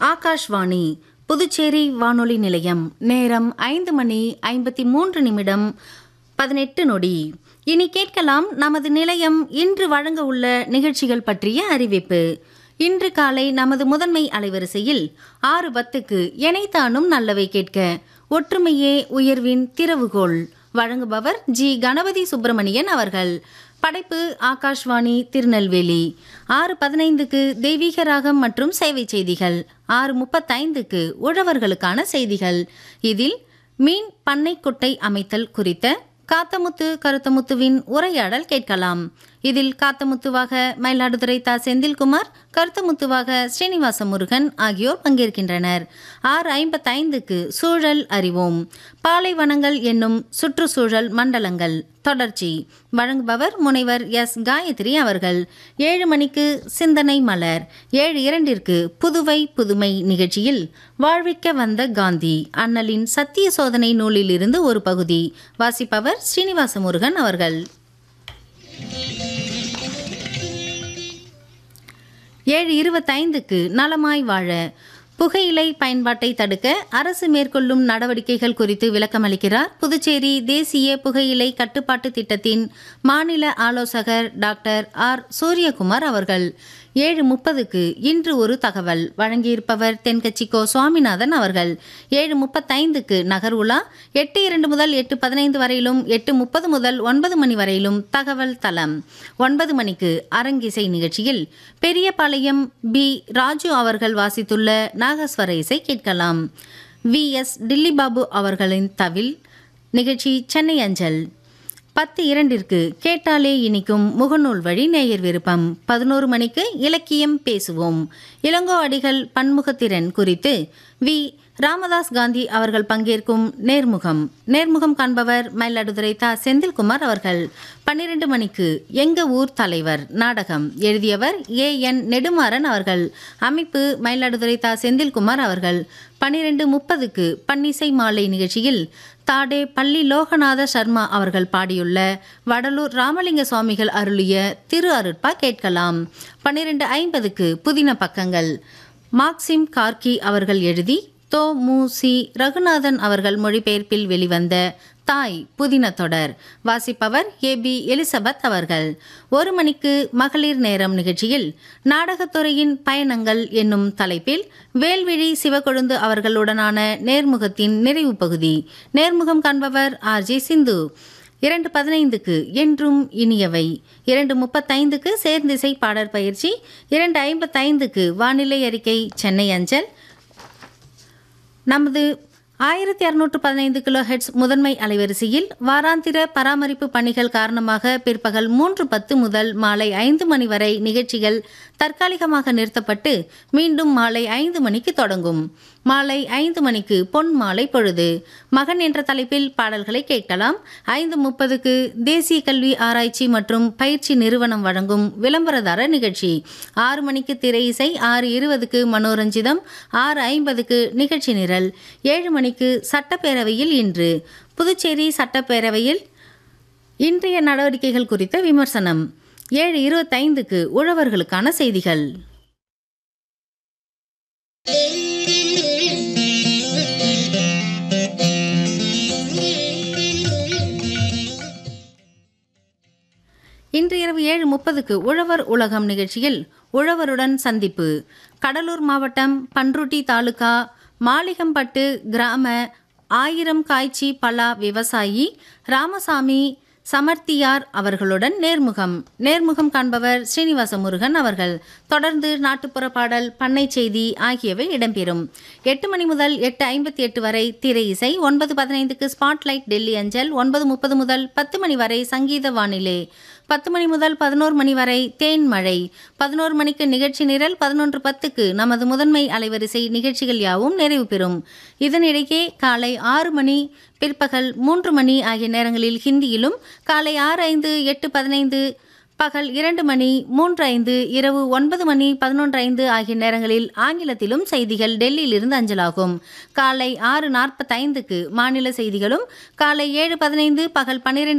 ஆகாஷ்வாணி புதுச்சேரி வானொலி நிலையம் நேரம் ஐந்து மணி ஐம்பத்தி மூன்று நிமிடம் பதினெட்டு நொடி இனி கேட்கலாம் நமது நிலையம் இன்று வழங்க உள்ள நிகழ்ச்சிகள் பற்றிய அறிவிப்பு இன்று காலை நமது முதன்மை அலைவரிசையில் ஆறு பத்துக்கு எனைத்தானும் நல்லவை கேட்க ஒற்றுமையே உயர்வின் திறவுகோல் வழங்குபவர் ஜி கணபதி சுப்பிரமணியன் அவர்கள் படைப்பு ஆகாஷ்வாணி திருநெல்வேலி ஆறு பதினைந்துக்கு தெய்வீக ராகம் மற்றும் சேவை செய்திகள் ஆறு முப்பத்தைந்துக்கு உழவர்களுக்கான செய்திகள் இதில் மீன் பண்ணைக்குட்டை அமைத்தல் குறித்த காத்தமுத்து கருத்தமுத்துவின் உரையாடல் கேட்கலாம் இதில் காத்தமுத்துவாக மயிலாடுதுறை தா செந்தில்குமார் கருத்தமுத்துவாக ஸ்ரீனிவாச முருகன் ஆகியோர் பங்கேற்கின்றனர் ஆறு ஐம்பத்தைந்துக்கு சூழல் அறிவோம் பாலைவனங்கள் என்னும் சுற்றுச்சூழல் மண்டலங்கள் தொடர்ச்சி வழங்குபவர் முனைவர் எஸ் காயத்ரி அவர்கள் ஏழு மணிக்கு சிந்தனை மலர் ஏழு இரண்டிற்கு புதுவை புதுமை நிகழ்ச்சியில் வாழ்விக்க வந்த காந்தி அண்ணலின் சத்திய சோதனை நூலிலிருந்து ஒரு பகுதி வாசிப்பவர் ஸ்ரீனிவாச முருகன் அவர்கள் ஏழு இருபத்தைந்துக்கு நலமாய் வாழ புகையிலை பயன்பாட்டை தடுக்க அரசு மேற்கொள்ளும் நடவடிக்கைகள் குறித்து விளக்கமளிக்கிறார் புதுச்சேரி தேசிய புகையிலை கட்டுப்பாட்டு திட்டத்தின் மாநில ஆலோசகர் டாக்டர் ஆர் சூரியகுமார் அவர்கள் ஏழு முப்பதுக்கு இன்று ஒரு தகவல் வழங்கியிருப்பவர் தென்கட்சிக்கோ சுவாமிநாதன் அவர்கள் ஏழு முப்பத்தைந்துக்கு நகர்வுலா எட்டு இரண்டு முதல் எட்டு பதினைந்து வரையிலும் எட்டு முப்பது முதல் ஒன்பது மணி வரையிலும் தகவல் தளம் ஒன்பது மணிக்கு அரங்கிசை நிகழ்ச்சியில் பெரியபாளையம் பி ராஜு அவர்கள் வாசித்துள்ள நாகஸ்வர இசை கேட்கலாம் வி எஸ் டில்லிபாபு அவர்களின் தவில் நிகழ்ச்சி சென்னை அஞ்சல் பத்து இரண்டிற்கு கேட்டாலே இனிக்கும் முகநூல் வழி நேயர் விருப்பம் பதினோரு மணிக்கு இலக்கியம் பேசுவோம் இளங்கோ அடிகள் பன்முகத்திறன் குறித்து வி ராமதாஸ் காந்தி அவர்கள் பங்கேற்கும் நேர்முகம் நேர்முகம் காண்பவர் மயிலாடுதுறை தா செந்தில்குமார் அவர்கள் பன்னிரண்டு மணிக்கு எங்க ஊர் தலைவர் நாடகம் எழுதியவர் ஏ என் நெடுமாறன் அவர்கள் அமைப்பு மயிலாடுதுறை தா செந்தில்குமார் அவர்கள் பன்னிரண்டு முப்பதுக்கு பன்னிசை மாலை நிகழ்ச்சியில் தாடே பள்ளி லோகநாத சர்மா அவர்கள் பாடியுள்ள வடலூர் ராமலிங்க சுவாமிகள் அருளிய திரு அருட்பா கேட்கலாம் பன்னிரண்டு ஐம்பதுக்கு புதின பக்கங்கள் மார்க்சிம் கார்கி அவர்கள் எழுதி தோ மு சி ரகுநாதன் அவர்கள் மொழிபெயர்ப்பில் வெளிவந்த தாய் புதின தொடர் வாசிப்பவர் ஏ பி எலிசபெத் அவர்கள் ஒரு மணிக்கு மகளிர் நேரம் நிகழ்ச்சியில் நாடகத்துறையின் பயணங்கள் என்னும் தலைப்பில் வேல்விழி சிவக்கொழுந்து அவர்களுடனான நேர்முகத்தின் நிறைவு பகுதி நேர்முகம் காண்பவர் ஆர் ஜே சிந்து இரண்டு பதினைந்துக்கு என்றும் இனியவை இரண்டு முப்பத்தைந்துக்கு சேர்ந்திசை பாடற் பயிற்சி இரண்டு ஐம்பத்தைந்துக்கு வானிலை அறிக்கை சென்னை அஞ்சல் நமது ஆயிரத்தி அறுநூற்று பதினைந்து கிலோ ஹெட்ஸ் முதன்மை அலைவரிசையில் வாராந்திர பராமரிப்பு பணிகள் காரணமாக பிற்பகல் மூன்று பத்து முதல் மாலை ஐந்து மணி வரை நிகழ்ச்சிகள் தற்காலிகமாக நிறுத்தப்பட்டு மீண்டும் மாலை ஐந்து மணிக்கு தொடங்கும் மாலை ஐந்து மணிக்கு பொன் மாலை பொழுது மகன் என்ற தலைப்பில் பாடல்களை கேட்கலாம் ஐந்து முப்பதுக்கு தேசிய கல்வி ஆராய்ச்சி மற்றும் பயிற்சி நிறுவனம் வழங்கும் விளம்பரதார நிகழ்ச்சி ஆறு மணிக்கு திரை இசை ஆறு இருபதுக்கு மனோரஞ்சிதம் ஆறு ஐம்பதுக்கு நிகழ்ச்சி நிரல் ஏழு மணிக்கு சட்டப்பேரவையில் இன்று புதுச்சேரி சட்டப்பேரவையில் இன்றைய நடவடிக்கைகள் குறித்த விமர்சனம் ஏழு இருபத்தைந்துக்கு உழவர்களுக்கான செய்திகள் இன்று இரவு ஏழு முப்பதுக்கு உழவர் உலகம் நிகழ்ச்சியில் உழவருடன் சந்திப்பு கடலூர் மாவட்டம் பன்ருட்டி தாலுகா மாளிகம்பட்டு கிராம ஆயிரம் காய்ச்சி பலா விவசாயி ராமசாமி சமர்த்தியார் அவர்களுடன் நேர்முகம் நேர்முகம் காண்பவர் ஸ்ரீனிவாச முருகன் அவர்கள் தொடர்ந்து நாட்டுப்புற பாடல் பண்ணை செய்தி ஆகியவை இடம்பெறும் எட்டு மணி முதல் எட்டு ஐம்பத்தி எட்டு வரை திரை இசை ஒன்பது பதினைந்துக்கு ஸ்பாட்லைட் டெல்லி அஞ்சல் ஒன்பது முப்பது முதல் பத்து மணி வரை சங்கீத வானிலை பத்து மணி முதல் பதினோரு மணி வரை தேன் மழை பதினோரு மணிக்கு நிகழ்ச்சி நிரல் பதினொன்று பத்துக்கு நமது முதன்மை அலைவரிசை நிகழ்ச்சிகள் யாவும் நிறைவு பெறும் இதனிடையே காலை ஆறு மணி பிற்பகல் மூன்று மணி ஆகிய நேரங்களில் ஹிந்தியிலும் காலை ஆறு ஐந்து எட்டு பதினைந்து பகல் இரண்டு மணி மூன்று ஐந்து இரவு ஒன்பது மணி பதினொன்று ஐந்து ஆகிய நேரங்களில் ஆங்கிலத்திலும் செய்திகள் டெல்லியிலிருந்து அஞ்சலாகும் காலை ஆறு நாற்பத்தைந்துக்கு மாநில செய்திகளும் காலை ஏழு பதினைந்து பகல் பன்னிரண்டு